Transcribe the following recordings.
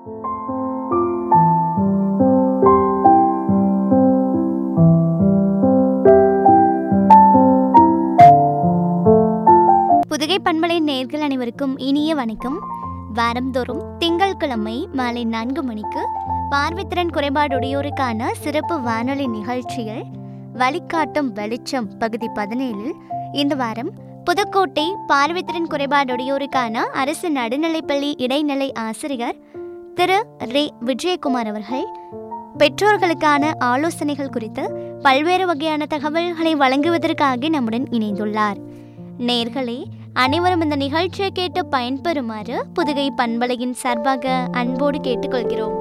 புதுகை பண்பலை நேர்கள் அனைவருக்கும் இனிய வணக்கம் வாரந்தோறும் திங்கட்கிழமை மாலை நான்கு மணிக்கு பார்வைத்திறன் குறைபாடுடையோருக்கான சிறப்பு வானொலி நிகழ்ச்சியில் வழிகாட்டும் வெளிச்சம் பகுதி பதினேழில் இந்த வாரம் புதுக்கோட்டை பார்வைத்திறன் குறைபாடுடையோருக்கான அரசு நடுநிலைப்பள்ளி இடைநிலை ஆசிரியர் திரு ரே விஜயகுமார் அவர்கள் பெற்றோர்களுக்கான ஆலோசனைகள் குறித்து பல்வேறு வகையான தகவல்களை வழங்குவதற்காக நம்முடன் இணைந்துள்ளார் நேர்களே அனைவரும் இந்த நிகழ்ச்சியை கேட்டு பயன்பெறுமாறு புதுகை பண்பலையின் சார்பாக அன்போடு கேட்டுக்கொள்கிறோம்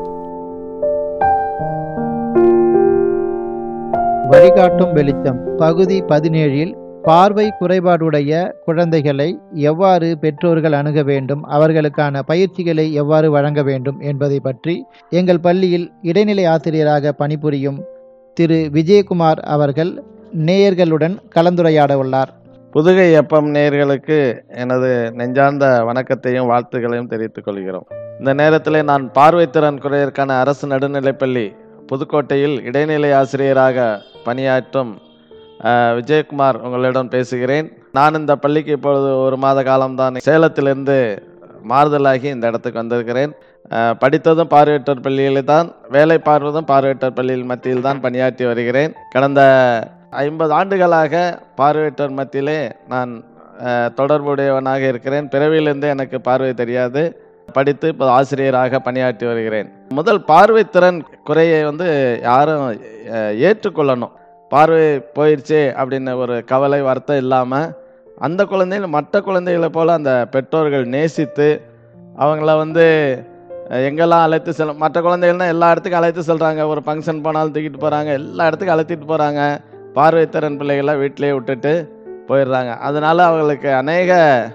வழிகாட்டும் வெளிச்சம் பகுதி பதினேழில் பார்வை குறைபாடுடைய குழந்தைகளை எவ்வாறு பெற்றோர்கள் அணுக வேண்டும் அவர்களுக்கான பயிற்சிகளை எவ்வாறு வழங்க வேண்டும் என்பதை பற்றி எங்கள் பள்ளியில் இடைநிலை ஆசிரியராக பணிபுரியும் திரு விஜயகுமார் அவர்கள் நேயர்களுடன் கலந்துரையாட உள்ளார் புதுகை எஃப்எம் நேயர்களுக்கு எனது நெஞ்சார்ந்த வணக்கத்தையும் வாழ்த்துக்களையும் தெரிவித்துக் கொள்கிறோம் இந்த நேரத்தில் நான் பார்வைத்திறன் குறையற்கான அரசு நடுநிலைப்பள்ளி புதுக்கோட்டையில் இடைநிலை ஆசிரியராக பணியாற்றும் அஹ், விஜயகுமார் உங்களிடம் பேசுகிறேன் நான் இந்த பள்ளிக்கு இப்பொழுது ஒரு மாத காலம்தான் சேலத்திலிருந்து மாறுதலாகி இந்த இடத்துக்கு வந்திருக்கிறேன் அஹ், படித்ததும் பார்வையற்றோர் பள்ளியில் தான் வேலை பார்வதும் பார்வையற்றோர் பள்ளியில் மத்தியில் தான் பணியாற்றி வருகிறேன் கடந்த ஐம்பது ஆண்டுகளாக பார்வையற்றோர் மத்தியிலே நான் அஹ், தொடர்புடையவனாக இருக்கிறேன் பிறவியிலிருந்து எனக்கு பார்வை தெரியாது படித்து இப்போ ஆசிரியராக பணியாற்றி வருகிறேன் முதல் பார்வைத்திறன் குறையை வந்து யாரும் அஹ், ஏற்றுக்கொள்ளணும் பார்வை போயிடுச்சு அப்படின்னு ஒரு கவலை வருத்தம் இல்லாமல் அந்த குழந்தைகள் மற்ற குழந்தைகளை போல் அந்த பெற்றோர்கள் நேசித்து அவங்கள வந்து அஹ், எங்கெல்லாம் அழைத்து செல்ல மற்ற குழந்தைகள்னா எல்லா இடத்துக்கும் அழைத்து செல்கிறாங்க ஒரு ஃபங்க்ஷன் போனாலும் தூக்கிட்டு போகிறாங்க எல்லா இடத்துக்கும் அழைத்திட்டு போகிறாங்க பார்வைத்திறன் பிள்ளைகளை வீட்டிலேயே விட்டுட்டு போயிடுறாங்க அதனால் அவங்களுக்கு அநேக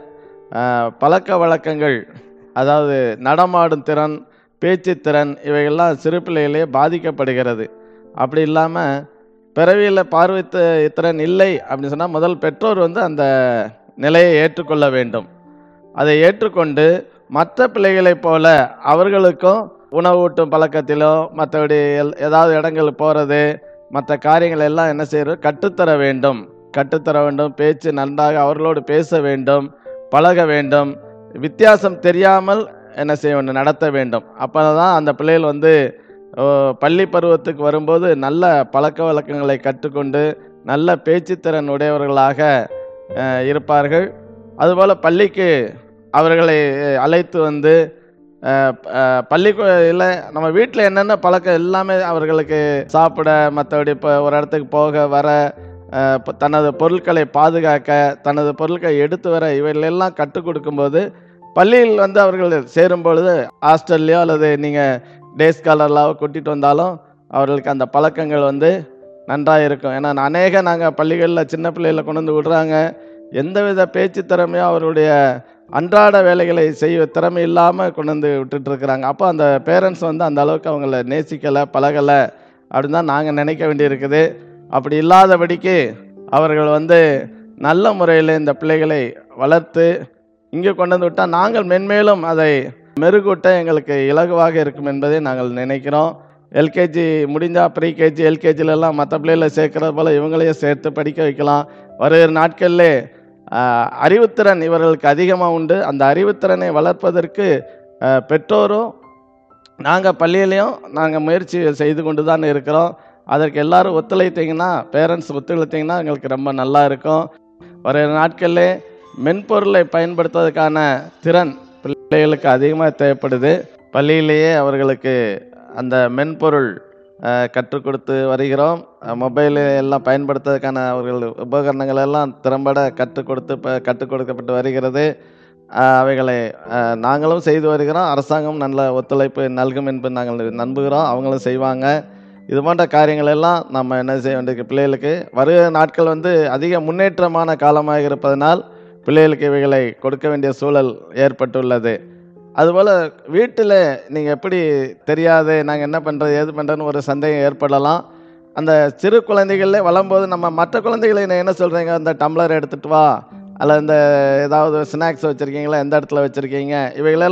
அஹ், பழக்க வழக்கங்கள் அதாவது நடமாடும் திறன் பேச்சு திறன் இவைகள்லாம் சிறு பிள்ளைகளே பாதிக்கப்படுகிறது அப்படி இல்லாமல் பிறவியில் பார்வை தி- திறன் இல்லை அப்படின்னு சொன்னால் முதல் பெற்றோர் வந்து அந்த நிலையை ஏற்றுக்கொள்ள வேண்டும் அதை ஏற்றுக்கொண்டு மற்ற பிள்ளைகளைப் போல அவர்களுக்கும் உணவூட்டும் பழக்கத்திலோ மற்றபடி எல் ஏதாவது இடங்கள் போகிறது மற்ற காரியங்கள் எல்லாம் என்ன செய்யறது கற்றுத்தர வேண்டும் கற்றுத்தர வேண்டும் பேச்சு நன்றாக அவர்களோடு பேச வேண்டும் பழக வேண்டும் வித்தியாசம் தெரியாமல் என்ன செய்ய வேண்டும் நடத்த வேண்டும் அப்போ தான் அந்த பிள்ளைகள் வந்து ஓ, பள்ளி பருவத்துக்கு வரும்போது நல்ல பழக்க வழக்கங்களை கற்றுக்கொண்டு நல்ல பேச்சுத்திறன் உடையவர்களாக அஹ், இருப்பார்கள் அதுபோல் பள்ளிக்கு அவர்களை அழைத்து வந்து அஹ், அஹ், பள்ளிக்கூட நம்ம வீட்டில் என்னென்ன பழக்கம் எல்லாமே அவர்களுக்கு சாப்பிட மற்றபடி இப்போ ஒரு இடத்துக்கு போக வர அஹ், இப்ப தனது பொருட்களை பாதுகாக்க தனது பொருட்களை எடுத்து வர இவைகளெல்லாம் கற்றுக் கொடுக்கும்போது பள்ளியில் வந்து அவர்கள் சேரும் பொழுது ஹாஸ்டல்லையோ அல்லது நீங்கள் டே ஸ்காலர்லாவோ கூட்டிகிட்டு வந்தாலும் அவர்களுக்கு அந்த பழக்கங்கள் வந்து நன்றாக இருக்கும் ஏன்னா அநேக நாங்கள் பள்ளிகளில் சின்ன பிள்ளைகளை கொண்டு வந்து விடுறாங்க எந்தவித பேச்சு திறமையோ அவருடைய அன்றாட வேலைகளை செய்ய திறமை இல்லாமல் கொண்டு வந்து விட்டுட்டு இருக்கிறாங்க அப்போ அந்த பேரண்ட்ஸ் வந்து அந்த அளவுக்கு அவங்கள நேசிக்கலை பழகலை அப்படின்னு தான் நாங்கள் நினைக்க வேண்டியிருக்குது அப்படி இல்லாதபடிக்கு அவர்கள் வந்து நல்ல முறையில் இந்த பிள்ளைகளை வளர்த்து இங்கே கொண்டு வந்து விட்டால் நாங்கள் மென்மேலும் அதை மெருகூட்ட எங்களுக்கு இலகுவாக இருக்கும் என்பதை நாங்கள் நினைக்கிறோம் எல்கேஜி முடிஞ்சால் ப்ரீ கேஜி எல்கேஜிலெல்லாம் மற்ற பிள்ளைகளை சேர்க்கறது போல் இவங்களையும் சேர்த்து படிக்க வைக்கலாம் வருகிற நாட்களிலே ஆஹ், அறிவுத்திறன் இவர்களுக்கு அதிகமாக உண்டு அந்த அறிவுத்திறனை வளர்ப்பதற்கு ஆஹ், பெற்றோரும் நாங்கள் பள்ளியிலையும் நாங்கள் முயற்சி செய்து கொண்டு தான் இருக்கிறோம் அதற்கு எல்லாரும் ஒத்துழைத்தீங்கன்னா பேரண்ட்ஸ் ஒத்துழைத்தீங்கன்னா எங்களுக்கு ரொம்ப நல்லா இருக்கும் வருகிற நாட்களிலே மென்பொருளை பயன்படுத்துவதற்கான திறன் பிள்ளைகளுக்கு அதிகமாக தேவைப்படுது பள்ளியிலேயே அவர்களுக்கு அந்த மென்பொருள் அஹ், கற்றுக் கொடுத்து வருகிறோம் மொபைல் எல்லாம் பயன்படுத்துவதற்கான அவர்கள் உபகரணங்கள் எல்லாம் திறம்பட கற்றுக் கொடுத்து இப்போ கற்றுக் கொடுக்கப்பட்டு வருகிறது அஹ், அவைகளை அஹ், நாங்களும் செய்து வருகிறோம் அரசாங்கம் நல்ல ஒத்துழைப்பு நல்கும் என்று நாங்கள் நம்புகிறோம் அவங்களும் செய்வாங்க இது போன்ற காரியங்கள் எல்லாம் நம்ம என்ன செய்ய வேண்டிய பிள்ளைகளுக்கு வருகிற நாட்கள் வந்து அதிக முன்னேற்றமான காலமாக இருப்பதனால் பிள்ளைகளுக்கு இவைகளை கொடுக்க வேண்டிய சூழல் ஏற்பட்டுள்ளது அதுபோல் வீட்டில் நீங்கள் எப்படி தெரியாது நாங்கள் என்ன பண்ணுறது ஏது பண்ணுறதுன்னு ஒரு சந்தேகம் ஏற்படலாம் அந்த சிறு குழந்தைகளே வளரும்போது நம்ம மற்ற குழந்தைகளை நான் என்ன சொல்கிறீங்க அந்த டம்ளர் எடுத்துகிட்டு வா அல்ல இந்த ஏதாவது ஸ்நாக்ஸ் வச்சுருக்கீங்களா எந்த இடத்துல வச்சுருக்கீங்க இவைகளெல்லாம்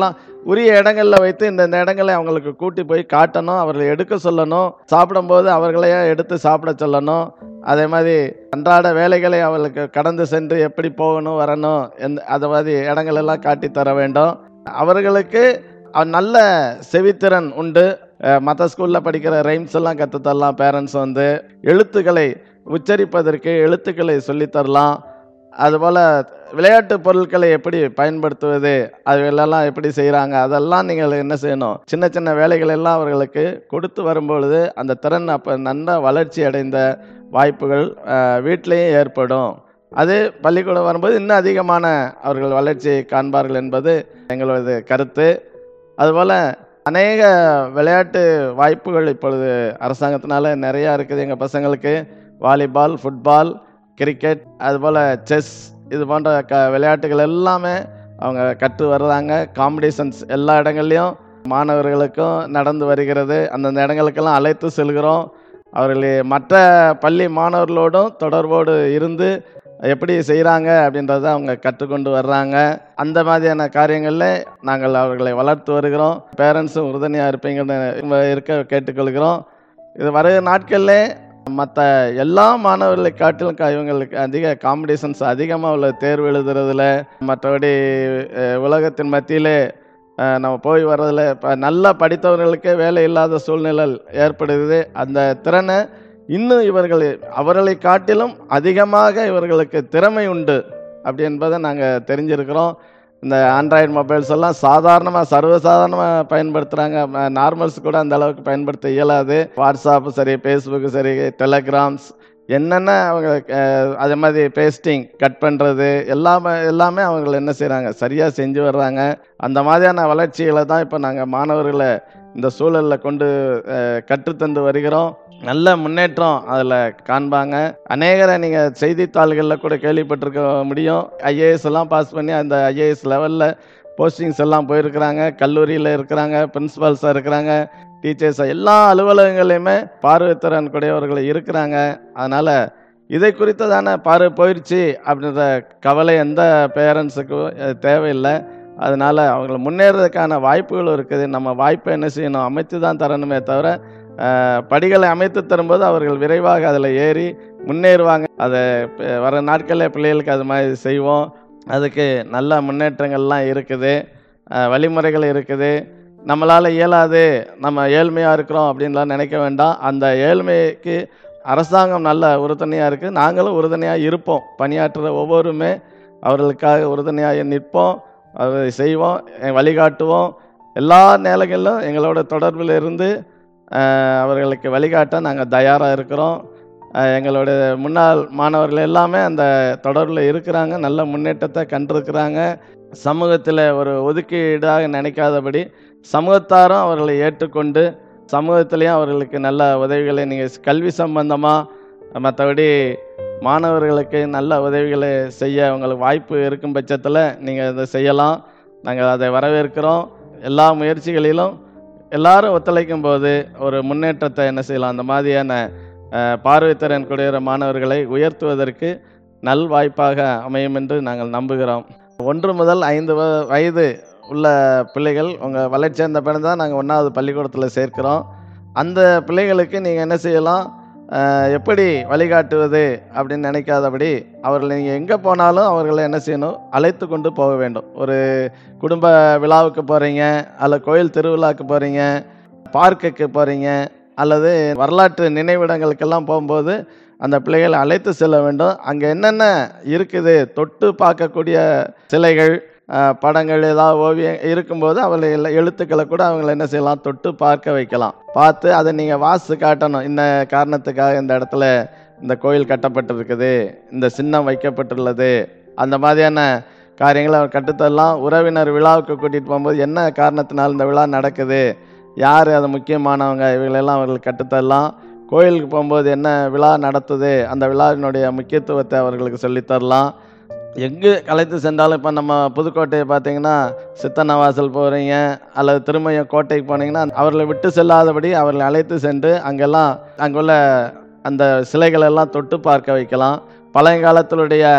உரிய இடங்களில் வைத்து இந்த இந்த இடங்களை அவங்களுக்கு கூட்டி போய் காட்டணும் அவர்களை எடுக்க சொல்லணும் சாப்பிடும்போது அவர்களையே எடுத்து சாப்பிட சொல்லணும் அதே மாதிரி அன்றாட வேலைகளை அவர்களுக்கு கடந்து சென்று எப்படி போகணும் வரணும் எந்த அதை மாதிரி இடங்கள் எல்லாம் காட்டி தர வேண்டும் அவர்களுக்கு அஹ், நல்ல செவித்திறன் உண்டு மற்ற ஸ்கூலில் படிக்கிற ரைம்ஸ் எல்லாம் கற்றுத்தரலாம் பேரண்ட்ஸ் வந்து எழுத்துக்களை உச்சரிப்பதற்கு எழுத்துக்களை சொல்லித்தரலாம் அதுபோல் விளையாட்டு பொருட்களை எப்படி பயன்படுத்துவது அதுகளெல்லாம் எப்படி செய்கிறாங்க அதெல்லாம் நீங்கள் என்ன செய்யணும் சின்ன சின்ன வேலைகள் எல்லாம் அவர்களுக்கு கொடுத்து வரும்பொழுது அந்த திறன் அப்போ நல்ல வளர்ச்சி அடைந்த வாய்ப்புகள் அஹ், வீட்டிலேயும் ஏற்படும் அது பள்ளிக்கூடம் வரும்போது இன்னும் அதிகமான அவர்கள் வளர்ச்சியை காண்பார்கள் என்பது எங்களது கருத்து அதுபோல் அநேக விளையாட்டு வாய்ப்புகள் இப்பொழுது அரசாங்கத்தினால நிறையா இருக்குது எங்கள் பசங்களுக்கு வாலிபால் ஃபுட்பால் கிரிக்கெட் அதுபோல் செஸ் இது போன்ற க விளையாட்டுகள் எல்லாமே அவங்க கற்று வர்றாங்க காம்படிஷன்ஸ் எல்லா இடங்கள்லையும் மாணவர்களுக்கும் நடந்து வருகிறது அந்தந்த இடங்களுக்கெல்லாம் அழைத்து செல்கிறோம் அவர்களை மற்ற பள்ளி மாணவர்களோடும் தொடர்போடு இருந்து எப்படி செய்கிறாங்க அப்படின்றத அவங்க கற்றுக்கொண்டு வர்றாங்க அந்த மாதிரியான காரியங்களில் நாங்கள் அவர்களை வளர்த்து வருகிறோம் பேரண்ட்ஸும் உறுதுணையாக இருப்பீங்கன்னு இருக்க கேட்டுக்கொள்கிறோம் இது வருகிற நாட்களில் மற்ற எல்லா மாணவர்களை காட்டிலும் க- இவங்களுக்கு அதிக காம்படிஷன்ஸ் அதிகமாக உள்ள தேர்வு எழுதுறதுல மற்றபடி அஹ், உலகத்தின் மத்தியிலே அஹ், நம்ம போய் வர்றதுல இப்போ நல்லா படித்தவர்களுக்கே வேலை இல்லாத சூழ்நிலை ஏற்படுகிறது அந்த திறனை இன்னும் இவர்கள் அவர்களை காட்டிலும் அதிகமாக இவர்களுக்கு திறமை உண்டு அப்படி என்பதை நாங்கள் தெரிஞ்சிருக்கிறோம் இந்த ஆண்ட்ராய்டு மொபைல்ஸ் எல்லாம் சாதாரணமாக சர்வசாதாரணமாக பயன்படுத்துகிறாங்க நார்மல்ஸ் கூட அந்த அளவுக்கு பயன்படுத்த இயலாது வாட்ஸ்அப்பு சரி ஃபேஸ்புக்கு சரி டெலகிராம்ஸ் என்னென்ன அவங்க அஹ், அதே மாதிரி பேஸ்டிங் கட் பண்ணுறது எல்லாமே எல்லாமே அவங்க என்ன செய்கிறாங்க சரியாக செஞ்சு வர்றாங்க அந்த மாதிரியான வளர்ச்சிகளை தான் இப்போ நாங்கள் மாணவர்களை இந்த சூழலில் கொண்டு அஹ், கற்றுத்தந்து வருகிறோம் நல்ல முன்னேற்றம் அதில் காண்பாங்க அநேகரை நீங்கள் செய்தித்தாள்களில் கூட கேள்விப்பட்டிருக்க முடியும் ஐஏஎஸ் எல்லாம் பாஸ் பண்ணி அந்த ஐஏஎஸ் லெவலில் போஸ்டிங்ஸ் எல்லாம் போயிருக்கிறாங்க கல்லூரியில் இருக்கிறாங்க பிரின்சிபால்ஸாக இருக்கிறாங்க டீச்சர்ஸ் எல்லா அலுவலகங்களையுமே பார்வைத்திறன் கூடியவர்கள் இருக்கிறாங்க அதனால் இதை குறித்ததான பார்வை போயிடுச்சு அப்படின்ற கவலை எந்த பேரண்ட்ஸுக்கும் தேவையில்லை அதனால் அவங்களை முன்னேறதுக்கான வாய்ப்புகளும் இருக்குது நம்ம வாய்ப்பை என்ன செய்யணும் அமைத்து தான் தரணுமே தவிர அஹ், படிகளை அமைத்து தரும்போது அவர்கள் விரைவாக அதில் ஏறி முன்னேறுவாங்க அதை ப- வர நாட்களில் பிள்ளைகளுக்கு அது மாதிரி செய்வோம் அதுக்கு நல்ல முன்னேற்றங்கள்லாம் இருக்குது அஹ், வழிமுறைகள் இருக்குது நம்மளால் இயலாது நம்ம ஏழ்மையாக இருக்கிறோம் அப்படின்லாம் நினைக்க வேண்டாம் அந்த ஏழ்மைக்கு அரசாங்கம் நல்ல உறுதுணையாக இருக்குது நாங்களும் உறுதுணையாக இருப்போம் பணியாற்றுற ஒவ்வொருமே அவர்களுக்காக உறுதுணையாக நிற்போம் அதை செய்வோம் அஹ் வழிகாட்டுவோம் எல்லா நேரங்களிலும் எங்களோட தொடர்பில் இருந்து அஹ், அவர்களுக்கு வழிகாட்ட நாங்கள் தயாராக இருக்கிறோம் அஹ், எங்களுடைய முன்னாள் மாணவர்கள் எல்லாமே அந்த தொடர்பில் இருக்கிறாங்க நல்ல முன்னேற்றத்தை கண்டிருக்கிறாங்க சமூகத்தில் ஒரு ஒதுக்கீடாக நினைக்காதபடி சமூகத்தாரும் அவர்களை ஏற்றுக்கொண்டு சமூகத்திலையும் அவர்களுக்கு நல்ல உதவிகளை நீங்கள் கல்வி சம்பந்தமாக மற்றபடி மாணவர்களுக்கு நல்ல உதவிகளை செய்ய உங்களுக்கு வாய்ப்பு இருக்கும் பட்சத்தில் நீங்கள் இதை செய்யலாம் நாங்கள் அதை வரவேற்கிறோம் எல்லா முயற்சிகளிலும் எல்லாரும் ஒத்துழைக்கும் போது ஒரு முன்னேற்றத்தை என்ன செய்யலாம் அந்த மாதிரியான அஹ், பார்வைத்திறன் கூடிய மாணவர்களை உயர்த்துவதற்கு நல் வாய்ப்பாக அமையும் என்று நாங்கள் நம்புகிறோம் ஒன்று முதல் ஐந்து வ- வயது உள்ள பிள்ளைகள் உங்கள் வளர்ச்சி அந்த பிறகு தான் நாங்கள் ஒன்றாவது பள்ளிக்கூடத்தில் சேர்க்கிறோம் அந்த பிள்ளைகளுக்கு நீங்கள் என்ன செய்யலாம் அஹ், எப்படி வழிகாட்டுவது அப்படின்னு நினைக்காதபடி அவர்களை நீங்கள் எங்கே போனாலும் அவர்களை என்ன செய்யணும் அழைத்து கொண்டு போக வேண்டும் ஒரு குடும்ப விழாவுக்கு போகிறீங்க அல்லது கோயில் திருவிழாவுக்கு போகிறீங்க பார்க்குக்கு போகிறீங்க அல்லது வரலாற்று நினைவிடங்களுக்கெல்லாம் போகும்போது அந்த பிள்ளைகளை அழைத்து செல்ல வேண்டும் அங்கே என்னென்ன இருக்குது தொட்டு பார்க்கக்கூடிய சிலைகள் அஹ், படங்கள் ஏதாவது ஓவியம் இருக்கும்போது அவளை எல்லா எழுத்துக்களை கூட அவங்கள என்ன செய்யலாம் தொட்டு பார்க்க வைக்கலாம் பார்த்து அதை நீங்கள் வாசித்து காட்டணும் இன்ன காரணத்துக்காக இந்த இடத்துல இந்த கோயில் கட்டப்பட்டிருக்குது இந்த சின்னம் வைக்கப்பட்டுள்ளது அந்த மாதிரியான காரியங்களை அவர் கற்றுத்தரலாம் உறவினர் விழாவுக்கு கூட்டிகிட்டு போகும்போது என்ன காரணத்தினால் இந்த விழா நடக்குது யார் அது முக்கியமானவங்க இவைகளெல்லாம் அவர்களுக்கு கற்றுத்தரலாம் கோயிலுக்கு போகும்போது என்ன விழா நடத்துது அந்த விழாவினுடைய முக்கியத்துவத்தை அவர்களுக்கு சொல்லித்தரலாம் எங்கு அழைத்து சென்றாலும் இப்போ நம்ம புதுக்கோட்டையை பார்த்தீங்கன்னா சித்தன்னவாசல் போகிறீங்க அல்லது திருமயம் கோட்டைக்கு போனீங்கன்னா அவர்களை விட்டு செல்லாதபடி அவர்களை அழைத்து சென்று அங்கெல்லாம் அங்குள்ள அந்த சிலைகள் எல்லாம் தொட்டு பார்க்க வைக்கலாம் பழைய காலத்தினுடைய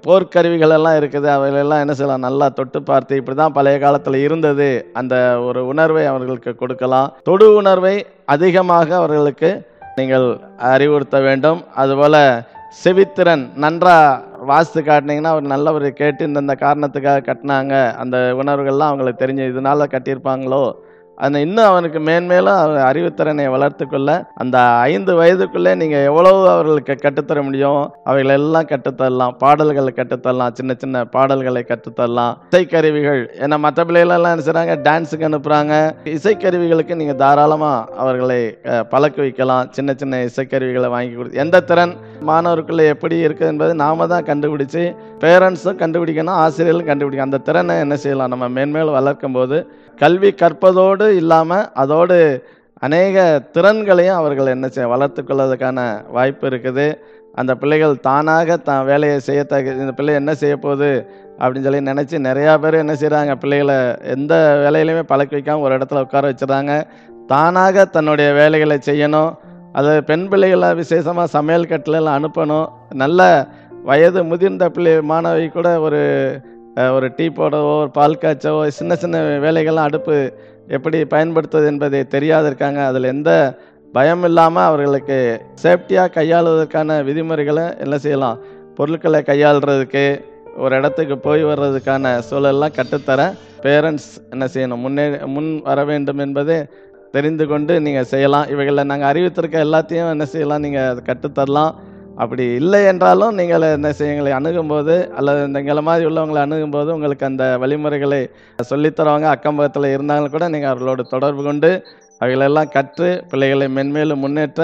போர்க்கருவிகள் எல்லாம் இருக்குது அவைகளெல்லாம் என்ன செய்யலாம் நல்லா தொட்டு பார்த்து இப்படி தான் பழைய காலத்தில் இருந்தது அந்த ஒரு உணர்வை அவர்களுக்கு கொடுக்கலாம் தொடு உணர்வை அதிகமாக அவர்களுக்கு நீங்கள் அறிவுறுத்த வேண்டும் அதுபோல் செவித்திறன் நன்றா வாசித்து காட்டினீங்கன்னா அவர் நல்லவர் கேட்டு இந்தந்த காரணத்துக்காக கட்டினாங்க அந்த உணர்வுகள்லாம் அவங்களுக்கு தெரிஞ்சு இதனால கட்டியிருப்பாங்களோ அந்த இன்னும் அவனுக்கு மேன்மேலும் அவர் அறிவுத்திறனை வளர்த்து கொள்ள அந்த ஐந்து வயதுக்குள்ளே நீங்கள் எவ்வளவு அவர்களுக்கு கற்றுத்தர முடியும் அவைகள் எல்லாம் கற்றுத்தரலாம் பாடல்களை கற்றுத்தரலாம் சின்ன சின்ன பாடல்களை கற்றுத்தரலாம் இசைக்கருவிகள் ஏன்னா மற்ற பிள்ளைகளெல்லாம் என்ன செய்கிறாங்க டான்ஸுக்கு அனுப்புகிறாங்க இசைக்கருவிகளுக்கு நீங்கள் தாராளமாக அவர்களை அஹ், பழக்க வைக்கலாம் சின்ன சின்ன இசைக்கருவிகளை வாங்கி கொடுத்து எந்த திறன் மாணவருக்குள்ளே எப்படி இருக்குது என்பதை நாம தான் கண்டுபிடிச்சு பேரண்ட்ஸும் கண்டுபிடிக்கணும் ஆசிரியர்களும் கண்டுபிடிக்கணும் அந்த திறனை என்ன செய்யலாம் நம்ம மேன்மேலும் வளர்க்கும் போது கல்வி கற்பதோடு இல்லாமல் அதோடு அநேக திறன்களையும் அவர்கள் என்ன செய்ய வளர்த்து கொள்வதற்கான வாய்ப்பு இருக்குது அந்த பிள்ளைகள் தானாக தான் வேலையை செய்யத்தக்க இந்த பிள்ளை என்ன செய்ய போகுது அப்படின்னு சொல்லி நினச்சி நிறையா பேர் என்ன செய்கிறாங்க பிள்ளைகளை எந்த வேலையிலையுமே பழக்க வைக்காம ஒரு இடத்துல உட்கார வச்சிடறாங்க தானாக தன்னுடைய வேலைகளை செய்யணும் அது பெண் பிள்ளைகளை விசேஷமாக சமையல் கட்டில எல்லாம் அனுப்பணும் நல்ல வயது முதிர்ந்த பிள்ளை மாணவி கூட ஒரு அஹ், ஒரு டீ போடவோ ஒரு பால் காய்ச்சவோ சின்ன சின்ன வேலைகள்லாம் அடுப்பு எப்படி பயன்படுத்துவது என்பதை தெரியாது இருக்காங்க அதில் எந்த பயம் இல்லாமல் அவர்களுக்கு சேஃப்டியாக கையாளுவதற்கான விதிமுறைகளை என்ன செய்யலாம் பொருட்களை கையாளுறதுக்கு ஒரு இடத்துக்கு போய் வர்றதுக்கான சூழல்லாம் கற்றுத்தர பேரண்ட்ஸ் என்ன செய்யணும் முன்னே முன் வர வேண்டும் என்பது தெரிந்து கொண்டு நீங்கள் செய்யலாம் இவைகளில் நாங்கள் அறிவித்திருக்க எல்லாத்தையும் என்ன செய்யலாம் நீங்கள் அது கற்றுத்தரலாம் அப்படி இல்லை என்றாலும் நீங்கள் என்ன செய்ய எங்களை அணுகும்போது அல்லது இந்த எங்களை மாதிரி உள்ளவங்களை அணுகும்போது உங்களுக்கு அந்த வழிமுறைகளை சொல்லித்தரவங்க அக்கம் பக்கத்தில் இருந்தாலும் கூட நீங்கள் அவர்களோடு தொடர்பு கொண்டு அவைகளெல்லாம் கற்று பிள்ளைகளை மென்மேலும் முன்னேற்ற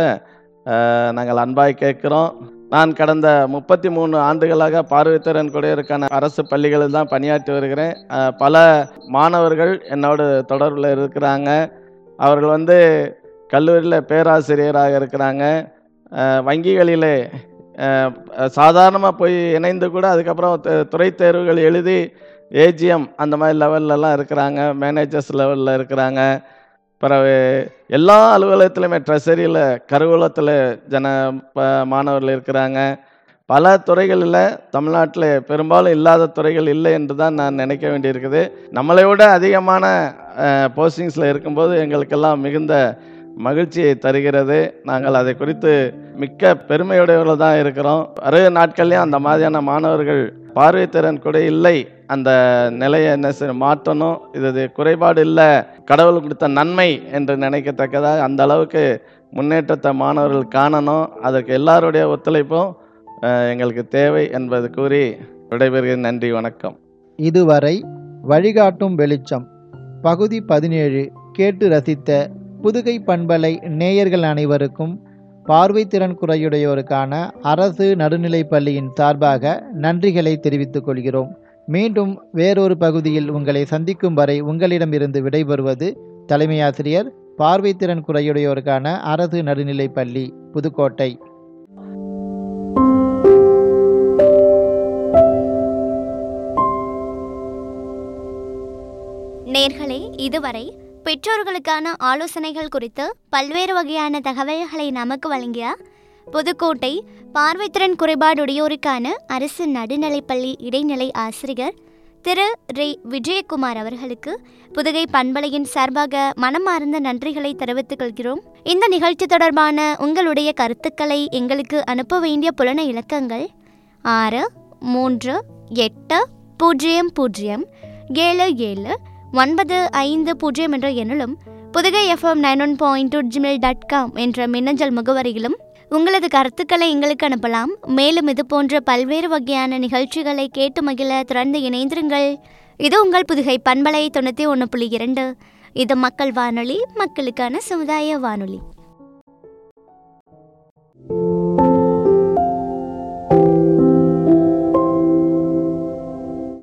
அஹ், நாங்கள் அன்பாய் கேட்கிறோம் நான் கடந்த முப்பத்தி மூணு ஆண்டுகளாக பார்வைத்திறன் குறையருக்கான அரசு பள்ளிகளில் தான் பணியாற்றி வருகிறேன் அஹ், பல மாணவர்கள் என்னோடு தொடர்பில் இருக்கிறாங்க அவர்கள் வந்து கல்லூரியில் பேராசிரியராக இருக்கிறாங்க அஹ், வங்கிகளிலே சாதாரணமாக போய் இணைந்து கூட அதுக்கப்புறம் து- துறை தேர்வுகள் எழுதி ஏஜிஎம் அந்த மாதிரி லெவல்லலாம் இருக்கிறாங்க மேனேஜர்ஸ் லெவலில் இருக்கிறாங்க பிறகு எல்லா அலுவலகத்திலுமே ட்ரெஸரியில் கருவூலத்தில் ஜன ப மாணவர்கள் இருக்கிறாங்க பல துறைகளில் தமிழ்நாட்டில் பெரும்பாலும் இல்லாத துறைகள் இல்லை என்று தான் நான் நினைக்க வேண்டியிருக்குது நம்மளை விட அதிகமான போஸ்டிங்ஸில் இருக்கும்போது எங்களுக்கெல்லாம் மிகுந்த மகிழ்ச்சியை தருகிறது நாங்கள் அதை குறித்து மிக்க பெருமையுடையவர்கள் தான் இருக்கிறோம் வரும் நாட்கள்லையும் அந்த மாதிரியான மாணவர்கள் பார்வைத்திறன் கூட இல்லை அந்த நிலையை என்ன செய்ய மாற்றணும் இது இது குறைபாடு இல்லை கடவுள் கொடுத்த நன்மை என்று நினைக்கத்தக்கதாக அந்த அளவுக்கு முன்னேற்றத்தை மாணவர்கள் காணணும் அதற்கு எல்லாருடைய ஒத்துழைப்பும் அஹ், எங்களுக்கு தேவை என்பது கூறி விடைபெறுகிறேன் நன்றி வணக்கம் இதுவரை வழிகாட்டும் வெளிச்சம் பகுதி பதினேழு கேட்டு ரசித்த புதுகை பண்பலை நேயர்கள் அனைவருக்கும் பார்வைத்திறன் குறையுடையோருக்கான அரசு நடுநிலைப் பள்ளியின் சார்பாக நன்றிகளை தெரிவித்துக் கொள்கிறோம் மீண்டும் வேறொரு பகுதியில் உங்களை சந்திக்கும் வரை உங்களிடமிருந்து விடைபெறுவது தலைமையாசிரியர் பார்வைத்திறன் குறையுடையோருக்கான அரசு நடுநிலைப் பள்ளி புதுக்கோட்டை நேர்களே இதுவரை பெற்றோர்களுக்கான ஆலோசனைகள் குறித்து பல்வேறு வகையான தகவல்களை நமக்கு வழங்கிய புதுக்கோட்டை பார்வைத்திறன் குறைபாடுடையோருக்கான அரசு நடுநிலைப்பள்ளி இடைநிலை ஆசிரியர் திரு ரே விஜயகுமார் அவர்களுக்கு புதுகை பண்பலையின் சார்பாக மனமார்ந்த நன்றிகளை தெரிவித்துக் கொள்கிறோம் இந்த நிகழ்ச்சி தொடர்பான உங்களுடைய கருத்துக்களை எங்களுக்கு அனுப்ப வேண்டிய புலன இலக்கங்கள் ஆறு மூன்று எட்டு பூஜ்ஜியம் பூஜ்ஜியம் ஏழு ஏழு ஒன்பது ஐந்து பூஜ்ஜியம் என்ற எண்ணிலும் Pudugai FM nine one point two Gmail dot com என்ற மின்னஞ்சல் முகவரியிலும் உங்களது கருத்துக்களை எங்களுக்கு அனுப்பலாம் மேலும் இது போன்ற பல்வேறு வகையான நிகழ்ச்சிகளை கேட்டு மகிழ தொடர்ந்து இணைந்திருங்கள் இது உங்கள் புதுகை பண்பலை தொண்ணூற்றி ஒன்று புள்ளி இரண்டு இது மக்கள் வானொலி மக்களுக்கான சமுதாய வானொலி